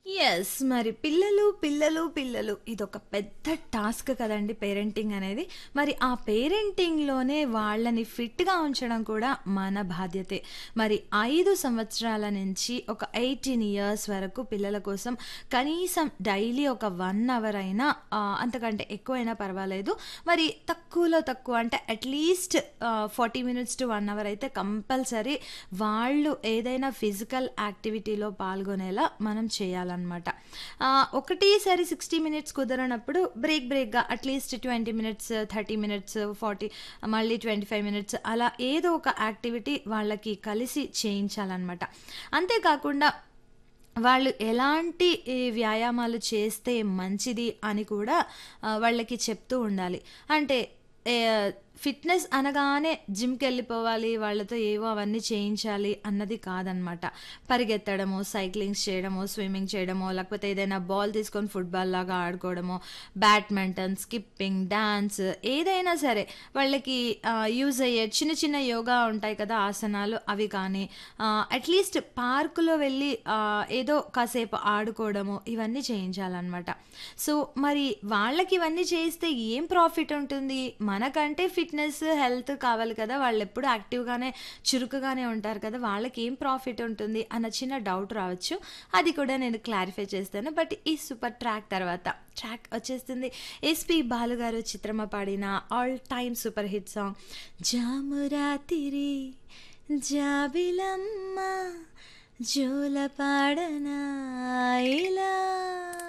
Yes. మరి పిల్లలు, పిల్లలు, పిల్లలు ఇదొక పెద్ద టాస్క్ కదండీ పేరెంటింగ్ అనేది. మరి ఆ పేరెంటింగ్‌లోనే వాళ్ళని ఫిట్‌గా ఉంచడం కూడా మన బాధ్యతే. మరి 5 సంవత్సరాల నుంచి ఒక 18 ఇయర్స్ వరకు పిల్లల కోసం కనీసం డైలీ ఒక 1 అవర్ అయినా ఆహ్, అంతకంటే ఎక్కువైనా పర్వాలేదు. మరి తక్కువలో తక్కువ అంటే at least ah, 40 minutes to 1 hour అయితే కంపల్సరీ వాళ్ళు ఏదైనా ఫిజికల్ యాక్టివిటీలో పాల్గొనేలా మనం చేయాలనమాట. ఆహ్, ఒకటేసారి 60 మినిట్స్ కుదరనప్పుడు బ్రేక్ బ్రేక్‌గా అట్‌లీస్ట్ 20 మినిట్స్, 30 మినిట్స్, 40 మళ్ళీ 25 మినిట్స్ అలా ఏదో ఒక యాక్టివిటీ వాళ్ళకి కలిసి చేయించాలనమాట. అంతేకాకుండా వాళ్ళు ఎలాంటి ఈ వ్యాయామాలు చేస్తే మంచిది అని కూడా ఆహ్, వాళ్ళకి చెప్తూ ఉండాలి. అంటే ఏ ఫిట్‌నెస్ అనగానే జిమ్‌కెళ్ళిపోవాలి, వాళ్ళతో ఏవో అవన్నీ చేయించాలి అన్నది కాదనమాట. పరిగెత్తడమో, సైక్లింగ్స్ చేయడమో, స్విమ్మింగ్ చేయడమో, లేకపోతే ఏదైనా బాల్ తీసుకొని ఫుట్‌బాల్ లాగా ఆడుకోవడమో, బ్యాడ్మింటన్, స్కిప్పింగ్, డాన్స్ ఏదైనా సరే వాళ్ళకి ఆహ్, యూజ్ అయ్యే చిన్న చిన్న యోగా ఉంటాయి కదా! ఆసనాలు అవి కానీ ఆహ్, అట్‌లీస్ట్ పార్కులో వెళ్ళి ఆహ్, ఏదో కాసేపు ఆడుకోవడము ఇవన్నీ చేయించాలనమాట. సో, మరి వాళ్ళకి ఇవన్నీ చేయిస్తే ఏం ప్రాఫిట్ ఉంటుంది? మనకంటే ఫిట్‌నెస్, హెల్త్ కావాలి కదా! వాళ్ళెప్పుడు యాక్టివ్‌గానే, చురుకుగానే ఉంటారు కదా! వాళ్ళకి ఏం ప్రాఫిట్ ఉంటుంది అన్న చిన్న డౌట్ రావచ్చు. అది కూడా నేను క్లారిఫై చేస్తాను. బట్ ఈ సూపర్ ట్రాక్ తర్వాత ట్రాక్ వచ్చేస్తుంది. ఎస్‌పీ బాలు గారు, చిత్రమ్మ పాడిన all time super hit song 'జామురాతిరి జాబిలమ్మ జోలపాడనా ఇలా'